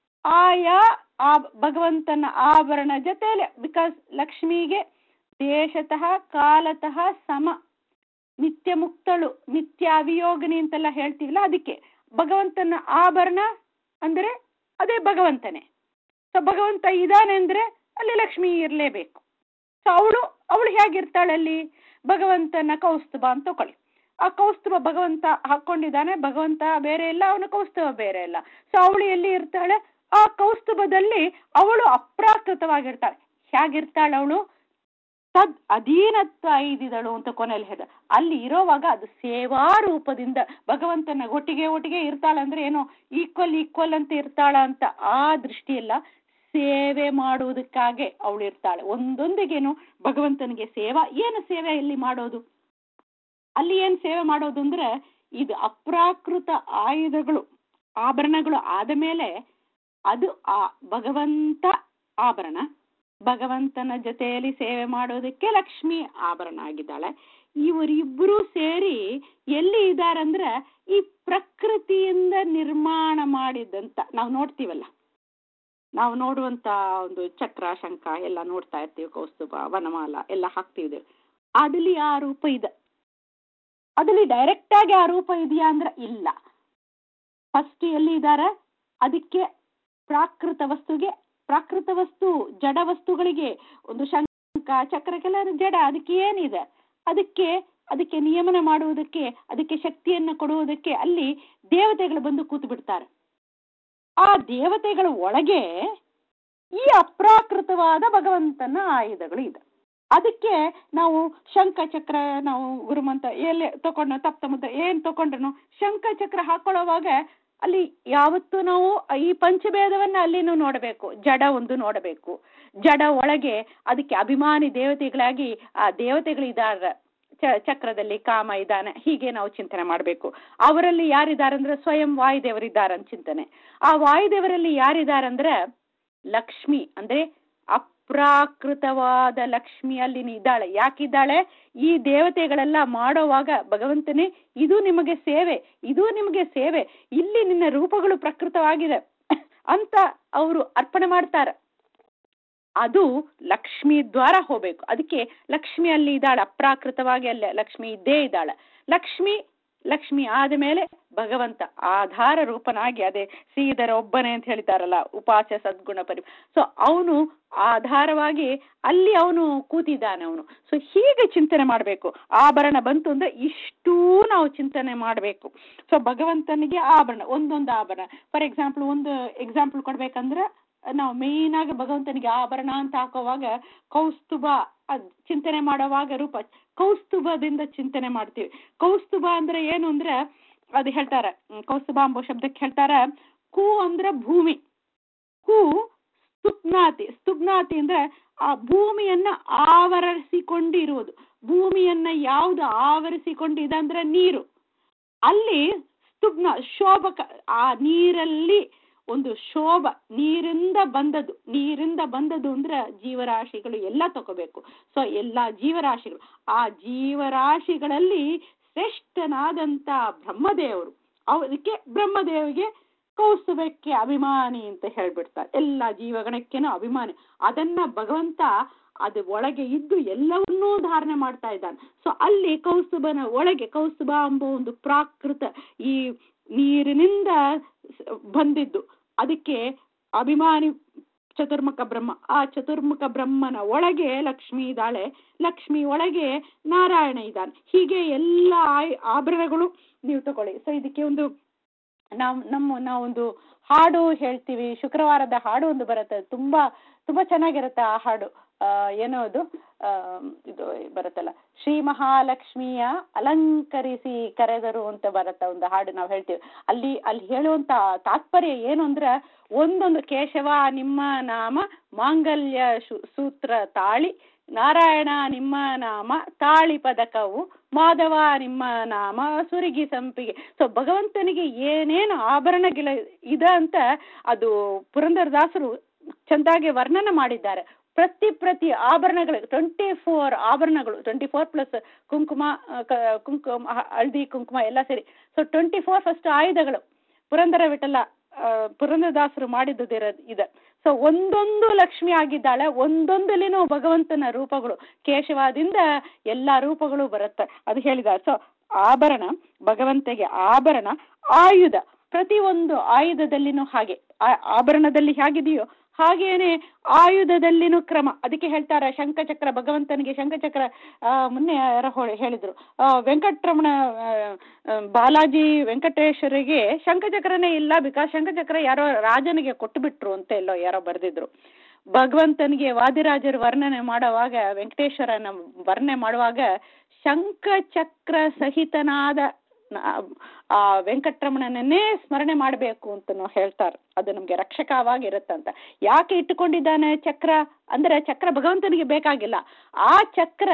A: ಆಯಾ ಆ ಭಗವಂತನ ಆಭರಣ ಜೊತೆಲೆ ಬಿಕಾಸ್ ಲಕ್ಷ್ಮಿಗೆ ದೇಶತಃ ಕಾಲತಃ ಸಮ ನಿತ್ಯ ಮುಕ್ತಳು ನಿತ್ಯ ಅವಿಯೋಗಿನಿ ಅಂತೆಲ್ಲ ಹೇಳ್ತೀವಲ್ಲ ಅದಕ್ಕೆ ಭಗವಂತನ ಆಭರಣ ಅಂದ್ರೆ ಅದೇ ಭಗವಂತನೇ ಸೊ ಭಗವಂತ ಇದ್ದಾನೆ ಅಂದ್ರೆ ಅಲ್ಲಿ ಲಕ್ಷ್ಮಿ ಇರಲೇಬೇಕು ಸೊ ಅವಳು ಅವಳು ಹೇಗಿರ್ತಾಳೆ ಅಲ್ಲಿ ಭಗವಂತನ ಕೌಸ್ತುಭ ಅಂತ ತಗೊಳ್ಳಿ ಆ ಕೌಸ್ತುಭ ಭಗವಂತ ಹಾಕೊಂಡಿದ್ದಾನೆ ಭಗವಂತ ಬೇರೆ ಇಲ್ಲ ಅವನ ಕೌಸ್ತುಭ ಬೇರೆ ಇಲ್ಲ ಸೊ ಅವಳು ಎಲ್ಲಿ ಇರ್ತಾಳೆ ಆ ಕೌಸ್ತುಭದಲ್ಲಿ ಅವಳು ಅಪ್ರಾಕೃತವಾಗಿರ್ತಾಳೆ ಹೇಗಿರ್ತಾಳೆ ಅವಳು ತದ್ ಅಧೀನತ್ವ ಐದಿದಳು ಅಂತ ಕೊನೆಯಲ್ಲಿ ಹೇಳಿದ ಅಲ್ಲಿ ಇರೋವಾಗ ಅದು ಸೇವಾ ರೂಪದಿಂದ ಭಗವಂತನ ಒಟ್ಟಿಗೆ ಒಟ್ಟಿಗೆ ಇರ್ತಾಳೆ ಅಂದ್ರೆ ಏನೋ ಈಕ್ವಲ್ ಈಕ್ವಲ್ ಅಂತ ಇರ್ತಾಳ ಅಂತ ಆ ದೃಷ್ಟಿಯಲ್ಲ ಸೇವೆ ಮಾಡುವುದಕ್ಕಾಗೆ ಅವಳು ಇರ್ತಾಳೆ ಒಂದೊಂದಿಗೇನು ಭಗವಂತನಿಗೆ ಸೇವಾ ಏನು ಸೇವೆ ಇಲ್ಲಿ ಮಾಡೋದು ಅಲ್ಲಿ ಏನ್ ಸೇವೆ ಮಾಡೋದು ಅಂದ್ರೆ ಇದು ಅಪ್ರಾಕೃತ ಆಯುಧಗಳು ಆಭರಣಗಳು ಆದ ಮೇಲೆ ಅದು ಆ ಭಗವಂತ ಆಭರಣ ಭಗವಂತನ ಜೊತೆಯಲ್ಲಿ ಸೇವೆ ಮಾಡೋದಕ್ಕೆ ಲಕ್ಷ್ಮಿ ಆಭರಣ ಆಗಿದ್ದಾಳೆ ಇವರಿಬ್ಬರು ಸೇರಿ ಎಲ್ಲಿ ಇದಾರಂದ್ರೆ ಈ ಪ್ರಕೃತಿಯಿಂದ ನಿರ್ಮಾಣ ಮಾಡಿದಂತ ನಾವು ನೋಡ್ತೀವಲ್ಲ ನಾವು ನೋಡುವಂತ ಒಂದು ಚಕ್ರ ಶಂಖ ಎಲ್ಲ ನೋಡ್ತಾ ಇರ್ತೀವಿ ಕೌಸ್ತುಭ ವನಮಾಲ ಎಲ್ಲ ಹಾಕ್ತಿವಿ ಅದಲ್ಲಿ ಆ ರೂಪ ಇದೆ ಅದಲ್ಲಿ ಡೈರೆಕ್ಟ್ ಆಗಿ ಆ ರೂಪ ಇದೆಯಾ ಅಂದ್ರೆ ಇಲ್ಲ ಫಸ್ಟ್ ಎಲ್ಲಿ ಇದ್ದಾರೆ ಅದಕ್ಕೆ ಪ್ರಾಕೃತ ವಸ್ತುಗೆ ಪ್ರಾಕೃತ ವಸ್ತು ಜಡ ವಸ್ತುಗಳಿಗೆ ಒಂದು ಶಂಕ ಚಕ್ರಕ್ಕೆಲ್ಲ ಜಡ ಅದಕ್ಕೆ ಏನಿದೆ ಅದಕ್ಕೆ ಅದಕ್ಕೆ ನಿಯಮನ ಮಾಡುವುದಕ್ಕೆ ಅದಕ್ಕೆ ಶಕ್ತಿಯನ್ನು ಕೊಡುವುದಕ್ಕೆ ಅಲ್ಲಿ ದೇವತೆಗಳು ಬಂದು ಕೂತು ಬಿಡ್ತಾರೆ ಆ ದೇವತೆಗಳ ಒಳಗೆ ಈ ಅಪ್ರಾಕೃತವಾದ ಭಗವಂತನ ಆಯುಧಗಳು ಇದೆ ಅದಕ್ಕೆ ನಾವು ಶಂಖ ಚಕ್ರ ನಾವು ಗುರುಮಂತ ಎಲ್ಲಿ ತಗೊಂಡು ತಪ್ಪ ಮುದ್ದ ಏನ್ ತಗೊಂಡ್ರು ಶಂಖ ಚಕ್ರ ಹಾಕೊಳ್ಳುವಾಗ ಅಲ್ಲಿ ಯಾವತ್ತೂ ನಾವು ಈ ಪಂಚಭೇದವನ್ನ ಅಲ್ಲಿನೂ ನೋಡಬೇಕು ಜಡ ಒಂದು ನೋಡಬೇಕು ಜಡ ಒಳಗೆ ಅದಕ್ಕೆ ಅಭಿಮಾನಿ ದೇವತೆಗಳಾಗಿ ಆ ದೇವತೆಗಳು ಇದ್ದಾರೆ ಚ- ಚಕ್ರದಲ್ಲಿ ಕಾಮ ಇದ್ದಾನೆ ಹೀಗೆ ನಾವು ಚಿಂತನೆ ಮಾಡಬೇಕು ಅವರಲ್ಲಿ ಯಾರಿದ್ದಾರೆ ಅಂದ್ರೆ ಸ್ವಯಂ ವಾಯುದೇವರಿದ್ದಾರೆ ಅಂತ ಚಿಂತನೆ ಆ ವಾಯುದೇವರಲ್ಲಿ ಯಾರಿದ್ದಾರಂದ್ರೆ ಲಕ್ಷ್ಮಿ ಅಂದ್ರೆ ಅಪ್ರಾಕೃತವಾದ ಲಕ್ಷ್ಮಿ ಅಲ್ಲಿ ಇದ್ದಾಳೆ ಯಾಕಿದ್ದಾಳೆ ಈ ದೇವತೆಗಳೆಲ್ಲ ಮಾಡೋವಾಗ ಭಗವಂತನೇ ಇದು ನಿಮಗೆ ಸೇವೆ ಇದು ನಿಮಗೆ ಸೇವೆ ಇಲ್ಲಿ ನಿನ್ನ ರೂಪಗಳು ಪ್ರಕೃತವಾಗಿದೆ ಅಂತ ಅವರು ಅರ್ಪಣೆ ಮಾಡ್ತಾರೆ ಅದು ಲಕ್ಷ್ಮಿ ದ್ವಾರ ಹೋಗ್ಬೇಕು ಅದಕ್ಕೆ ಲಕ್ಷ್ಮಿ ಅಲ್ಲಿ ಇದ್ದಾಳೆ ಅಪ್ರಾಕೃತವಾಗಿ ಅಲ್ಲೇ ಲಕ್ಷ್ಮಿ ಇದ್ದೇ ಇದ್ದಾಳೆ ಲಕ್ಷ್ಮಿ ಲಕ್ಷ್ಮಿ ಆದ ಮೇಲೆ ಭಗವಂತ ಆಧಾರ ರೂಪನಾಗಿ ಅದೇ ಶ್ರೀಧರ ಒಬ್ಬನೇ ಅಂತ ಹೇಳ್ತಾರಲ್ಲ ಉಪಾಸ ಸದ್ಗುಣ ಪರಿ ಸೊ ಅವನು ಆಧಾರವಾಗಿ ಅಲ್ಲಿ ಅವನು ಕೂತಿದ್ದಾನೆ ಅವನು ಸೊ ಹೀಗೆ ಚಿಂತನೆ ಮಾಡಬೇಕು ಆಭರಣ ಬಂತು ಅಂದ್ರೆ ಇಷ್ಟೂ ನಾವು ಚಿಂತನೆ ಮಾಡಬೇಕು ಸೊ ಭಗವಂತನಿಗೆ ಆಭರಣ ಒಂದೊಂದು ಆಭರಣ ಫಾರ್ ಎಕ್ಸಾಂಪಲ್ ಒಂದು ಎಕ್ಸಾಂಪಲ್ ಕೊಡ್ಬೇಕಂದ್ರೆ ನಾವು ಮೇನ್ ಆಗಿ ಭಗವಂತನಿಗೆ ಆಭರಣ ಅಂತ ಹಾಕೋವಾಗ ಕೌಸ್ತುಭ ಅದ್ ಚಿಂತನೆ ಮಾಡುವಾಗ ರೂಪ ಕೌಸ್ತುಭದಿಂದ ಚಿಂತನೆ ಮಾಡ್ತೀವಿ ಕೌಸ್ತುಭ ಅಂದ್ರೆ ಏನು ಅಂದ್ರೆ ಅದು ಹೇಳ್ತಾರೆ ಹ್ಮ್, ಕೌಸ್ತುಭ ಎಂಬ ಶಬ್ದಕ್ಕೆ ಹೇಳ್ತಾರೆ ಕು ಅಂದ್ರೆ ಭೂಮಿ ಕು ಸ್ತುಪ್ನಾತಿ ಸ್ತುಪ್ನಾತಿ ಅಂದ್ರೆ ಆ ಭೂಮಿಯನ್ನ ಆವರಿಸಿಕೊಂಡಿರುವುದು ಭೂಮಿಯನ್ನ ಯಾವುದು ಆವರಿಸಿಕೊಂಡಿದೆ ಅಂದ್ರೆ ನೀರು ಅಲ್ಲಿ ಸ್ತುಗ್ನ ಶೋಭಕ ಆ ನೀರಲ್ಲಿ ಒಂದು ಶೋಭ ನೀರಿಂದ ಬಂದದ್ದು ನೀರಿಂದ ಬಂದದ್ದು ಅಂದ್ರೆ ಜೀವರಾಶಿಗಳು ಎಲ್ಲ ತಗೋಬೇಕು ಸೊ ಎಲ್ಲ ಜೀವರಾಶಿಗಳು ಆ ಜೀವರಾಶಿಗಳಲ್ಲಿ ಶ್ರೇಷ್ಠನಾದಂತ ಬ್ರಹ್ಮದೇವರು ಅದಕ್ಕೆ ಬ್ರಹ್ಮದೇವಿಗೆ ಕೌಸ್ತುಭಕ್ಕೆ ಅಭಿಮಾನಿ ಅಂತ ಹೇಳ್ಬಿಡ್ತಾರೆ ಎಲ್ಲ ಜೀವಗಣಕ್ಕೇನು ಅಭಿಮಾನಿ ಅದನ್ನ ಭಗವಂತ ಅದು ಒಳಗೆ ಇದ್ದು ಎಲ್ಲವನ್ನೂ ಧಾರಣೆ ಮಾಡ್ತಾ ಇದ್ದಾನೆ ಸೊ ಅಲ್ಲಿ ಕೌಸ್ತುಭನ ಒಳಗೆ ಕೌಸ್ತುಭ ಎಂಬ ಒಂದು ಪ್ರಾಕೃತ ಈ ನೀರಿನಿಂದ ಸ- ಬಂದಿದ್ದು ಅದಕ್ಕೆ ಅಭಿಮಾನಿ ಚತುರ್ಮುಖ ಬ್ರಹ್ಮ ಆ ಚತುರ್ಮುಖ ಬ್ರಹ್ಮನ ಒಳಗೆ ಲಕ್ಷ್ಮಿ ಇದ್ದಾಳೆ ಲಕ್ಷ್ಮಿ ಒಳಗೆ ನಾರಾಯಣ ಇದ್ದಾನೆ ಹೀಗೆ ಎಲ್ಲ ಆಯ್- ಆಭರಣಗಳು ನೀವು ತಗೊಳ್ಳಿ ಸೊ ಇದಕ್ಕೆ ಒಂದು ನಾವು ನಮ್ಮ ನಾವೊಂದು ಹಾಡು ಹೇಳ್ತೀವಿ ಶುಕ್ರವಾರದ ಹಾಡು ಒಂದು ಬರುತ್ತೆ ತುಂಬಾ ತುಂಬಾ ಚೆನ್ನಾಗಿರುತ್ತೆ ಆ ಹಾಡು ಆ ಏನೋ ಅದು ಆ ಇದು ಬರುತ್ತಲ್ಲ ಶ್ರೀ ಮಹಾಲಕ್ಷ್ಮಿಯ ಅಲಂಕರಿಸಿ ಕರೆದರು ಅಂತ ಬರುತ್ತೆ ಒಂದು ಹಾಡು ನಾವು ಹೇಳ್ತೀವಿ ಅಲ್ಲಿ ಅಲ್ಲಿ ಹೇಳುವಂತ ತಾತ್ಪರ್ಯ ಏನು ಅಂದ್ರೆ ಒಂದೊಂದು ಕೇಶವ ನಿಮ್ಮ ನಾಮ ಮಾಂಗಲ್ಯ ಶು- ಸೂತ್ರ ತಾಳಿ ನಾರಾಯಣ ನಿಮ್ಮ ನಾಮ ತಾಳಿ ಪದಕವು ಮಾಧವ ನಿಮ್ಮ ನಾಮ ಸುರಿಗಿ ಸಂಪಿಗೆ ಸೊ ಭಗವಂತನಿಗೆ ಏನೇನು ಆಭರಣಗಳ ಇದೆ ಅಂತ ಅದು ಪುರಂದರದಾಸರು ಚಂದಾಗಿ ವರ್ಣನೆ ಮಾಡಿದ್ದಾರೆ ಪ್ರತಿ ಪ್ರತಿ ಆಭರಣಗಳು ಟ್ವೆಂಟಿ ಫೋರ್ ಆಭರಣಗಳು ಟ್ವೆಂಟಿ ಫೋರ್ ಪ್ಲಸ್ ಕುಂಕುಮ ಆ, ಕ- ಕುಂಕುಮ ಹ- ಹಳದಿ ಕುಂಕುಮ ಎಲ್ಲ ಸೇರಿ ಸೊ ಟ್ವೆಂಟಿ ಫೋರ್ ಫಸ್ಟ್ ಆಯುಧಗಳು ಪುರಂದರ ವಿಠಲ ಆ, ಪುರಂದರದಾಸರು ಮಾಡಿದ್ದುದಿರ ಇದೆ ಸೊ ಒಂದೊಂದು ಲಕ್ಷ್ಮಿ ಆಗಿದ್ದಾಳೆ ಒಂದೊಂದಲ್ಲಿನೂ ಭಗವಂತನ ರೂಪಗಳು ಕೇಶವಾದಿಂದ ಎಲ್ಲಾ ರೂಪಗಳು ಬರುತ್ತೆ ಅದು ಹೇಳಿದ್ದಾರೆ ಸೊ ಆಭರಣ ಭಗವಂತಗೆ ಆಭರಣ ಆಯುಧ ಪ್ರತಿಯೊಂದು ಆಯುಧದಲ್ಲಿನೂ ಹಾಗೆ ಆ- ಆಭರಣದಲ್ಲಿ ಹೇಗಿದೆಯೋ ಹಾಗೇನೆ ಆಯುಧದಲ್ಲಿನೂ ಕ್ರಮ ಅದಕ್ಕೆ ಹೇಳ್ತಾರೆ ಶಂಖಚಕ್ರ ಭಗವಂತನಿಗೆ ಶಂಖಚಕ್ರ ಆ, ಮೊನ್ನೆ ಯಾರೋ ಹೊ- ಹೇಳಿದ್ರು ಆ, ವೆಂಕಟರಮಣ ಆ, ಆ, ಬಾಲಾಜಿ ವೆಂಕಟೇಶ್ವರಿಗೆ ಶಂಖಚಕ್ರನೇ ಇಲ್ಲ ಬಿಕಾಸ್ ಶಂಖಚಕ್ರ ಯಾರೋ ರಾಜನಿಗೆ ಕೊಟ್ಟು ಬಿಟ್ರು ಅಂತ ಎಲ್ಲೋ ಯಾರೋ ಬರೆದಿದ್ರು ಭಗವಂತನಿಗೆ ವಾದಿರಾಜರು ವರ್ಣನೆ ಮಾಡುವಾಗ ವೆಂಕಟೇಶ್ವರನ ವರ್ಣನೆ ಮಾಡುವಾಗ ಶಂಖಚಕ್ರ ಸಹಿತನಾದ ನ- ಆ ವೆಂಕಟರಮಣನನ್ನೇ ಸ್ಮರಣೆ ಮಾಡಬೇಕು ಅಂತ ಹೇಳ್ತಾರೆ ಅದು ನಮ್ಗೆ ರಕ್ಷಕವಾಗಿರುತ್ತಂತ ಯಾಕೆ ಇಟ್ಟುಕೊಂಡಿದ್ದಾನೆ ಚಕ್ರ ಅಂದ್ರೆ ಚಕ್ರ ಭಗವಂತನಿಗೆ ಬೇಕಾಗಿಲ್ಲ ಆ ಚಕ್ರ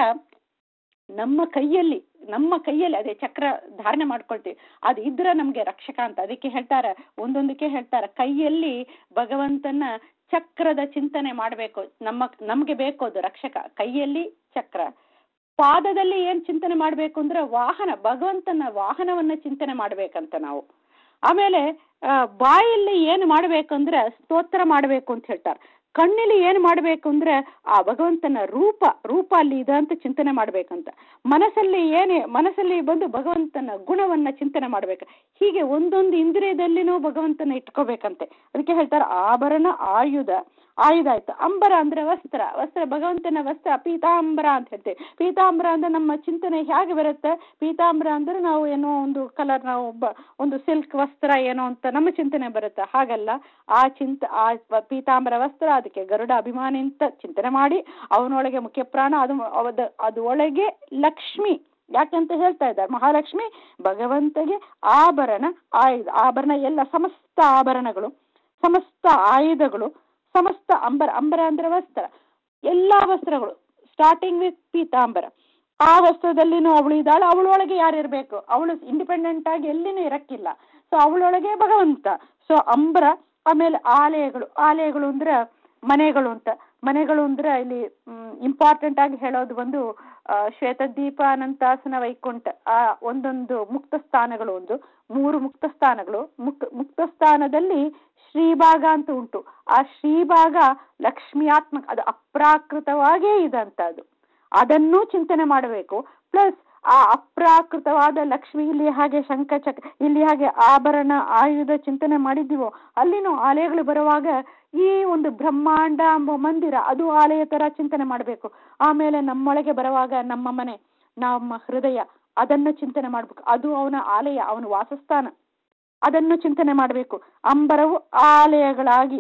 A: ನಮ್ಮ ಕೈಯಲ್ಲಿ ನಮ್ಮ ಕೈಯಲ್ಲಿ ಅದೇ ಚಕ್ರ ಧಾರಣೆ ಮಾಡ್ಕೊಳ್ತೀವಿ ಅದು ಇದ್ರೆ ನಮ್ಗೆ ರಕ್ಷಕ ಅಂತ ಅದಕ್ಕೆ ಹೇಳ್ತಾರೆ ಒಂದೊಂದಕ್ಕೆ ಹೇಳ್ತಾರೆ ಕೈಯಲ್ಲಿ ಭಗವಂತನ ಚಕ್ರದ ಚಿಂತನೆ ಮಾಡಬೇಕು ನಮ್ಮ ನಮ್ಗೆ ಬೇಕು ಅದು ರಕ್ಷಕ ಕೈಯಲ್ಲಿ ಚಕ್ರ ಪಾದದಲ್ಲಿ ಏನ್ ಚಿಂತನೆ ಮಾಡ್ಬೇಕು ಅಂದ್ರೆ ವಾಹನ ಭಗವಂತನ ವಾಹನವನ್ನ ಚಿಂತನೆ ಮಾಡ್ಬೇಕಂತ ನಾವು ಆಮೇಲೆ ಆ, ಬಾಯಲ್ಲಿ ಏನು ಮಾಡ್ಬೇಕಂದ್ರೆ ಸ್ತೋತ್ರ ಮಾಡ್ಬೇಕು ಅಂತ ಹೇಳ್ತಾರೆ ಕಣ್ಣಲ್ಲಿ ಏನು ಮಾಡ್ಬೇಕು ಅಂದ್ರೆ ಆ ಭಗವಂತನ ರೂಪ ರೂಪ ಅಲ್ಲಿ ಇದೆ ಅಂತ ಚಿಂತನೆ ಮಾಡ್ಬೇಕಂತ ಮನಸ್ಸಲ್ಲಿ ಏನೇ ಮನಸ್ಸಲ್ಲಿ ಬಂದು ಭಗವಂತನ ಗುಣವನ್ನ ಚಿಂತನೆ ಮಾಡ್ಬೇಕು ಹೀಗೆ ಒಂದೊಂದು ಇಂದ್ರಿಯದಲ್ಲಿನೂ ಭಗವಂತನ ಇಟ್ಕೋಬೇಕಂತೆ ಅದಕ್ಕೆ ಹೇಳ್ತಾರೆ ಆಭರಣ ಆಯುಧ ಆಯುಧ ಆಯ್ತು ಅಂಬರ ಅಂದ್ರೆ ವಸ್ತ್ರ ವಸ್ತ್ರ ಭಗವಂತನ ವಸ್ತ್ರ ಪೀತಾಂಬರ ಅಂತ ಹೇಳ್ತೇವೆ ಪೀತಾಂಬರ ಅಂದ್ರೆ ನಮ್ಮ ಚಿಂತನೆ ಹೇಗೆ ಬರುತ್ತೆ ಪೀತಾಂಬರ ಅಂದ್ರೆ ನಾವು ಏನೋ ಒಂದು ಕಲರ್ ನಾವು ಬ- ಒಂದು ಸಿಲ್ಕ್ ವಸ್ತ್ರ ಏನೋ ಅಂತ ನಮ್ಮ ಚಿಂತನೆ ಬರುತ್ತೆ ಹಾಗಲ್ಲ ಆ ಚಿಂತ ಆ ವ- ಪೀತಾಂಬರ ವಸ್ತ್ರ ಅದಕ್ಕೆ ಗರುಡ ಅಭಿಮಾನಿ ಅಂತ ಚಿಂತನೆ ಮಾಡಿ ಅವನೊಳಗೆ ಮುಖ್ಯ ಪ್ರಾಣ ಅದು ಅವದ ಅದು ಒಳಗೆ ಲಕ್ಷ್ಮಿ ಯಾಕಂತ ಹೇಳ್ತಾ ಇದ್ದಾರೆ ಮಹಾಲಕ್ಷ್ಮಿ ಭಗವಂತಗೆ ಆಭರಣ ಆಯುಧ ಆಭರಣ ಎಲ್ಲ ಸಮಸ್ತ ಆಭರಣಗಳು ಸಮಸ್ತ ಆಯುಧಗಳು ಸಮಸ್ತ ಅಂಬರ ಅಂಬರ ಅಂದ್ರೆ ವಸ್ತ್ರ ಎಲ್ಲಾ ವಸ್ತ್ರಗಳು ಸ್ಟಾರ್ಟಿಂಗ್ ವಿತ್ ಪೀತಾಂಬರ ಆ ವಸ್ತ್ರದಲ್ಲಿನೂ ಅವಳು ಇದ್ದಾಳೆ ಅವಳೊಳಗೆ ಯಾರು ಇರಬೇಕು ಅವಳು ಇಂಡಿಪೆಂಡೆಂಟ್ ಆಗಿ ಎಲ್ಲಿನೂ ಇರಕ್ಕಿಲ್ಲ ಸೊ ಅವಳೊಳಗೆ ಭಗವಂತ ಸೊ ಅಂಬರ ಆಮೇಲೆ ಆಲಯಗಳು ಆಲಯಗಳು ಅಂದ್ರೆ ಮನೆಗಳು ಅಂತ ಮನೆಗಳು ಅಂದ್ರೆ ಇಲ್ಲಿ ಇಂಪಾರ್ಟೆಂಟ್ ಆಗಿ ಹೇಳೋದು ಒಂದು ಆ, ಶ್ವೇತದೀಪ ಅನಂತಾಸನ ವೈಕುಂಠ ಆ ಒಂದೊಂದು ಮುಕ್ತ ಸ್ಥಾನಗಳು ಒಂದು ಮೂರು ಮುಕ್ತ ಸ್ಥಾನಗಳು ಮುಕ್ ಮುಕ್ತ ಸ್ಥಾನದಲ್ಲಿ ಶ್ರೀಭಾಗ ಅಂತ ಉಂಟು ಆ ಶ್ರೀಭಾಗ ಲಕ್ಷ್ಮಿಯಾತ್ಮಕ ಅದು ಅಪ್ರಾಕೃತವಾಗೇ ಇದೆ ಅಂತ ಅದು ಅದನ್ನೂ ಚಿಂತನೆ ಮಾಡಬೇಕು ಪ್ಲಸ್ ಆ ಅಪ್ರಾಕೃತವಾದ ಲಕ್ಷ್ಮಿ ಇಲ್ಲಿ ಹಾಗೆ ಶಂಖಚಕ್ರ ಇಲ್ಲಿ ಹಾಗೆ ಆಭರಣ ಆಯುಧ ಚಿಂತನೆ ಮಾಡಿದ್ದೀವೋ ಅಲ್ಲಿನೂ ಆಲಯಗಳು ಬರುವಾಗ ಈ ಒಂದು ಬ್ರಹ್ಮಾಂಡ ಎಂಬ ಮಂದಿರ ಅದು ಆಲಯ ತರ ಚಿಂತನೆ ಮಾಡಬೇಕು ಆಮೇಲೆ ನಮ್ಮೊಳಗೆ ಬರುವಾಗ ನಮ್ಮ ಮನೆ ನಮ್ಮ ಹೃದಯ ಅದನ್ನು ಚಿಂತನೆ ಮಾಡ್ಬೇಕು ಅದು ಅವನ ಆಲಯ ಅವನ ವಾಸಸ್ಥಾನ ಅದನ್ನು ಚಿಂತನೆ ಮಾಡಬೇಕು ಅಂಬರವು ಆಲಯಗಳಾಗಿ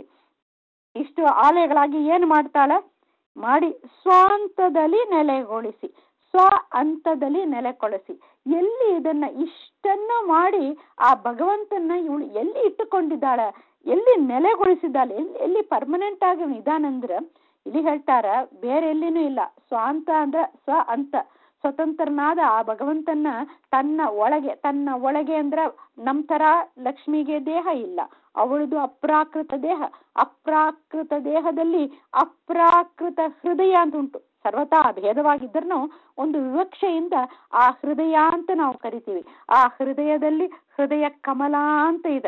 A: ಇಷ್ಟು ಆಲಯಗಳಾಗಿ ಏನು ಮಾಡ್ತಾಳೆ ಮಾಡಿ ಸ್ವಾಂತದಲ್ಲಿ ನೆಲೆಗೊಳಿಸಿ ಸ್ವ ಹಂತದಲ್ಲಿ ನೆಲೆಗೊಳಿಸಿ ಎಲ್ಲಿ ಇದನ್ನ ಇಷ್ಟನ್ನು ಮಾಡಿ ಆ ಭಗವಂತನ ಇವಳು ಎಲ್ಲಿ ಇಟ್ಟುಕೊಂಡಿದ್ದಾಳೆ ಎಲ್ಲಿ ನೆಲೆಗೊಳಿಸಿದ್ದಾಳೆ ಎಲ್ಲಿ ಎಲ್ಲಿ ಪರ್ಮನೆಂಟ್ ಆಗಿ ಇದಾನಂದ್ರ ಇಲ್ಲಿ ಹೇಳ್ತಾರ ಬೇರೆ ಎಲ್ಲಿನೂ ಇಲ್ಲ ಸ್ವಾಂತ ಅಂದ್ರ ಸ್ವ ಅಂತ ಸ್ವತಂತ್ರನಾದ ಆ ಭಗವಂತನ ತನ್ನ ಒಳಗೆ ತನ್ನ ಒಳಗೆ ಅಂದ್ರ ನಮ್ ತರ ಲಕ್ಷ್ಮಿಗೆ ದೇಹ ಇಲ್ಲ ಅವಳದು ಅಪ್ರಾಕೃತ ದೇಹ ಅಪ್ರಾಕೃತ ದೇಹದಲ್ಲಿ ಅಪ್ರಾಕೃತ ಹೃದಯ ಅಂತ ಉಂಟು ಸರ್ವತಾ ಭೇದವಾಗಿದ್ದರೂ ಒಂದು ವಿವಕ್ಷೆಯಿಂದ ಆ ಹೃದಯ ಅಂತ ನಾವು ಕರಿತೀವಿ ಆ ಹೃದಯದಲ್ಲಿ ಹೃದಯ ಕಮಲ ಅಂತ ಇದೆ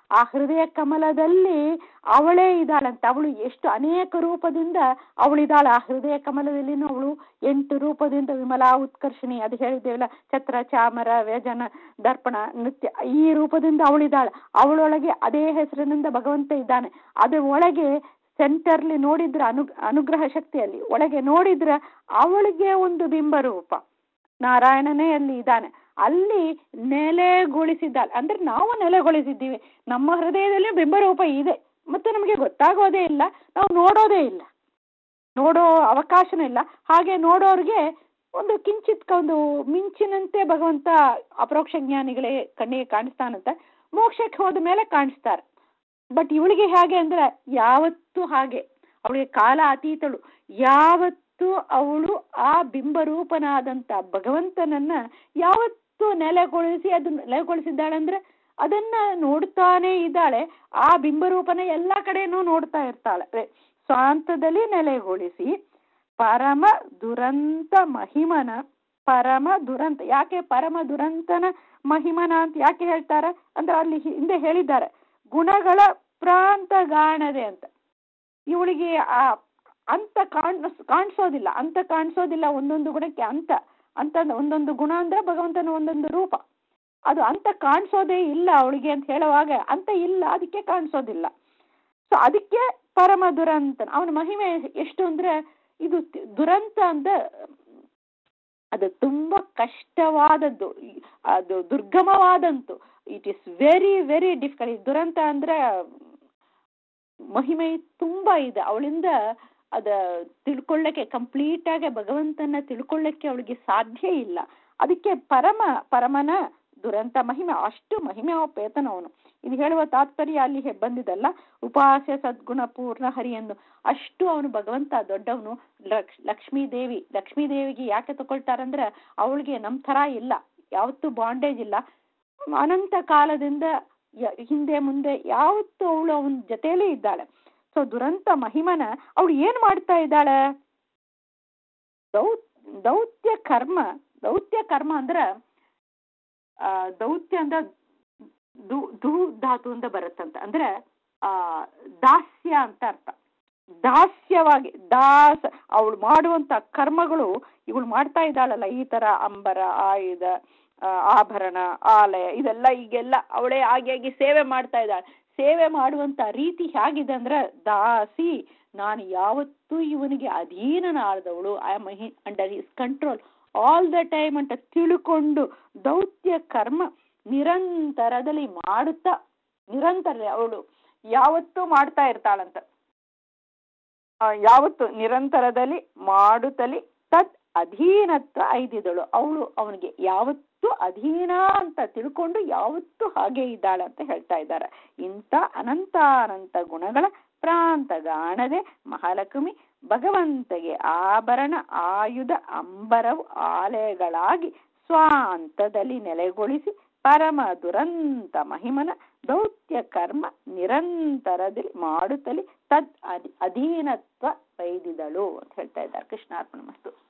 A: ಆ ಹೃದಯ ಕಮಲದಲ್ಲಿ ಅವಳೇ ಇದ್ದಾಳಂತೆ ಅವಳು ಎಷ್ಟು ಅನೇಕ ರೂಪದಿಂದ ಅವಳಿದ್ದಾಳೆ ಆ ಹೃದಯ ಕಮಲದಲ್ಲಿನೂ ಅವಳು ಎಂಟು ರೂಪದಿಂದ ವಿಮಲಾ ಉತ್ಕರ್ಷಿಣಿ ಅದು ಹೇಳಿದ್ದೇವಲ್ಲ ಛತ್ರ ಚಾಮರ ವ್ಯಜನ ದರ್ಪಣ ನೃತ್ಯ ಈ ರೂಪದಿಂದ ಅವಳಿದ್ದಾಳೆ ಅವಳೊಳಗೆ ಅದೇ ಹೆಸರಿನಿಂದ ಭಗವಂತ ಇದ್ದಾನೆ ಅದ್ರ ಒಳಗೆ ಸೆಂಟರ್ಲಿ ನೋಡಿದ್ರೆ ಅನು ಅನುಗ್ರಹ ಶಕ್ತಿಯಲ್ಲಿ ಒಳಗೆ ನೋಡಿದ್ರೆ ಅವಳಿಗೆ ಒಂದು ಬಿಂಬ ರೂಪ ನಾರಾಯಣನೇ ಅಲ್ಲಿ ಇದ್ದಾನೆ ಅಲ್ಲಿ ನೆಲೆಗೊಳಿಸಿದ್ದಾಳೆ ಅಂದ್ರೆ ನಾವು ನೆಲೆಗೊಳಿಸಿದ್ದೀವಿ ನಮ್ಮ ಹೃದಯದಲ್ಲಿ ಬಿಂಬರೂಪ ಇದೆ ಮತ್ತು ನಮಗೆ ಗೊತ್ತಾಗೋದೇ ಇಲ್ಲ ನಾವು ನೋಡೋದೇ ಇಲ್ಲ ನೋಡೋ ಅವಕಾಶನೇ ಇಲ್ಲ ಹಾಗೆ ನೋಡೋರಿಗೆ ಒಂದು ಕಿಂಚಿತ್ ಒಂದು ಮಿಂಚಿನಂತೆ ಭಗವಂತ ಅಪರೋಕ್ಷ ಜ್ಞಾನಿಗಳೇ ಕಣ್ಣಿಗೆ ಕಾಣಿಸ್ತಾನಂತೆ ಮೋಕ್ಷಕ್ಕೆ ಹೋದ ಮೇಲೆ ಕಾಣಿಸ್ತಾರೆ ಬಟ್ ಇವಳಿಗೆ ಹೇಗೆ ಅಂದ್ರೆ ಯಾವತ್ತೂ ಹಾಗೆ ಅವಳಿಗೆ ಕಾಲ ಅತೀತಳು ಯಾವತ್ತೂ ಅವಳು ಆ ಬಿಂಬರೂಪನಾದಂಥ ಭಗವಂತನನ್ನ ಯಾವತ್ತೂ ನೆಲೆಗೊಳಿಸಿ ಅದನ್ನ ನೆಲೆಗೊಳಿಸಿದ್ದಾಳೆ ಅಂದ್ರೆ ಅದನ್ನ ನೋಡ್ತಾನೆ ಇದ್ದಾಳೆ ಆ ಬಿಂಬರೂಪನ ಎಲ್ಲ ಕಡೆನೂ ನೋಡ್ತಾ ಇರ್ತಾಳೆ ಸ್ವಾಂತದಲ್ಲಿ ನೆಲೆಗೊಳಿಸಿ ಪರಮ ದುರಂತ ಮಹಿಮನ ಪರಮ ದುರಂತ ಯಾಕೆ ಪರಮ ದುರಂತನ ಮಹಿಮನ ಅಂತ ಯಾಕೆ ಹೇಳ್ತಾರೆ ಅಂದ್ರೆ ಅಲ್ಲಿ ಹಿಂದೆ ಹೇಳಿದ್ದಾರೆ ಗುಣಗಳ ಪ್ರಾಂತಗಾಣದೆ ಅಂತ ಇವಳಿಗೆ ಆ ಅಂತ ಕಾಣ್ ಕಾಣಿಸೋದಿಲ್ಲ ಅಂತ ಕಾಣಿಸೋದಿಲ್ಲ ಒಂದೊಂದು ಗುಣಕ್ಕೆ ಅಂತ ಅಂತ ಒಂದೊಂದು ಗುಣ ಅಂದ್ರೆ ಭಗವಂತನ ಒಂದೊಂದು ರೂಪ ಅದು ಅಂತ ಕಾಣಿಸೋದೇ ಇಲ್ಲ ಅವಳಿಗೆ ಅಂತ ಹೇಳುವಾಗ ಅಂತ ಇಲ್ಲ ಅದಕ್ಕೆ ಕಾಣಿಸೋದಿಲ್ಲ ಸೊ ಅದಕ್ಕೆ ಪರಮ ದುರಂತ ಅವನ ಮಹಿಮೆ ಎಷ್ಟು ಅಂದ್ರೆ ಇದು ದುರಂತ ಅಂದ್ರೆ ಅದು ತುಂಬಾ ಕಷ್ಟವಾದದ್ದು ಅದು ದುರ್ಗಮವಾದಂತು it is very very difficult ದುರಂತ ಅಂದ್ರೆ ಮಹಿಮೆ ತುಂಬಾ ಇದೆ ಅವಳಿಂದ ಅದ ತಿಳ್ಕೊಳ್ಳಕ್ಕೆ ಕಂಪ್ಲೀಟ್ ಆಗಿ ಭಗವಂತನ ತಿಳ್ಕೊಳ್ಳಕ್ಕೆ ಅವಳಿಗೆ ಸಾಧ್ಯ ಇಲ್ಲ ಅದಕ್ಕೆ ಪರಮ ಪರಮನ ದುರಂತ ಮಹಿಮೆ ಅಷ್ಟು ಮಹಿಮೆ ಪೇತನ ಅವನು ಇದು ಹೇಳುವ ತಾತ್ಪರ್ಯ ಅಲ್ಲಿ ಬಂದಿದಲ್ಲ ಉಪಾಸ್ಯ ಸದ್ಗುಣ ಪೂರ್ಣ ಹರಿ ಎಂದು ಅಷ್ಟು ಅವನು ಭಗವಂತ ದೊಡ್ಡವನು ಲಕ್ಷ್ ಲಕ್ಷ್ಮೀ ದೇವಿ ಲಕ್ಷ್ಮೀ ದೇವಿಗೆ ಯಾಕೆ ತಗೊಳ್ತಾರಂದ್ರೆ ಅವಳಿಗೆ ನಮ್ ತರ ಇಲ್ಲ ಯಾವತ್ತೂ ಬಾಂಡೇಜ್ ಇಲ್ಲ ಅನಂತ ಕಾಲದಿಂದ ಹಿಂದೆ ಮುಂದೆ ಯಾವತ್ತೂ ಅವಳು ಅವನ ಜೊತೆಯಲ್ಲೇ ಇದ್ದಾಳೆ ಸೊ ದುರಂತ ಮಹಿಮನ ಅವಳು ಏನ್ ಮಾಡ್ತಾ ಇದ್ದಾಳೆ ದೌ ದೌತ್ಯ ಕರ್ಮ ದೌತ್ಯ ಕರ್ಮ ಅಂದ್ರ ಆ ದೌತ್ಯ ಅಂದ್ರ ದು ದು ಧಾತು ಅಂತ ಬರುತ್ತಂತ ಅಂದ್ರೆ ಆ ದಾಸ್ಯ ಅಂತ ಅರ್ಥ ದಾಸ್ಯವಾಗಿ ದಾಸ ಅವಳು ಮಾಡುವಂತ ಕರ್ಮಗಳು ಇವಳು ಮಾಡ್ತಾ ಇದ್ದಾಳಲ್ಲ ಈ ತರ ಅಂಬರ ಆಯುಧ ಆಭರಣ ಆಲಯ ಇದೆಲ್ಲ ಈಗೆಲ್ಲ ಅವಳೇ ಆಗಿ ಆಗಿ ಸೇವೆ ಮಾಡ್ತಾ ಇದ್ದಾಳೆ ಸೇವೆ ಮಾಡುವಂತ ರೀತಿ ಹೇಗಿದೆ ಅಂದ್ರೆ ದಾಸಿ ನಾನು ಯಾವತ್ತೂ ಇವನಿಗೆ ಅಧೀನನಾದವಳು I am under his control all the time ಅಂತ ತಿಳ್ಕೊಂಡು ದೌತ್ಯ ಕರ್ಮ ನಿರಂತರದಲ್ಲಿ ಮಾಡುತ್ತಾ ನಿರಂತರ ಅವಳು ಯಾವತ್ತೂ ಮಾಡ್ತಾ ಇರ್ತಾಳಂತ ಯಾವತ್ತು ನಿರಂತರದಲ್ಲಿ ಮಾಡುತ್ತಲಿ ತದ್ ಅಧೀನತ್ವ ಐದಿದಳು ಅವಳು ಅವನಿಗೆ ಯಾವತ್ತೂ ಅಧೀನ ಅಂತ ತಿಳ್ಕೊಂಡು ಯಾವತ್ತೂ ಹಾಗೆ ಇದ್ದಾಳೆ ಅಂತ ಹೇಳ್ತಾ ಇದ್ದಾರೆ ಇಂಥ ಅನಂತ ಅನಂತ ಗುಣಗಳ ಪ್ರಾಂತಗಾಣದೆ ಮಹಾಲಕ್ಷ್ಮಿ ಭಗವಂತಗೆ ಆಭರಣ ಆಯುಧ ಅಂಬರವು ಆಲಯಗಳಾಗಿ ಸ್ವಾಂತದಲ್ಲಿ ನೆಲೆಗೊಳಿಸಿ ಪರಮ ದುರಂತ ಮಹಿಮನ ದೌತ್ಯ ಕರ್ಮ ನಿರಂತರದಲ್ಲಿ ಮಾಡುತ್ತಲಿ ತದ್ ಅಧೀನತ್ವ ವೈದಿದಳು ಅಂತ ಹೇಳ್ತಾ ಇದ್ದಾರೆ ಕೃಷ್ಣಾರ್ಪಣ ಮಸ್ತು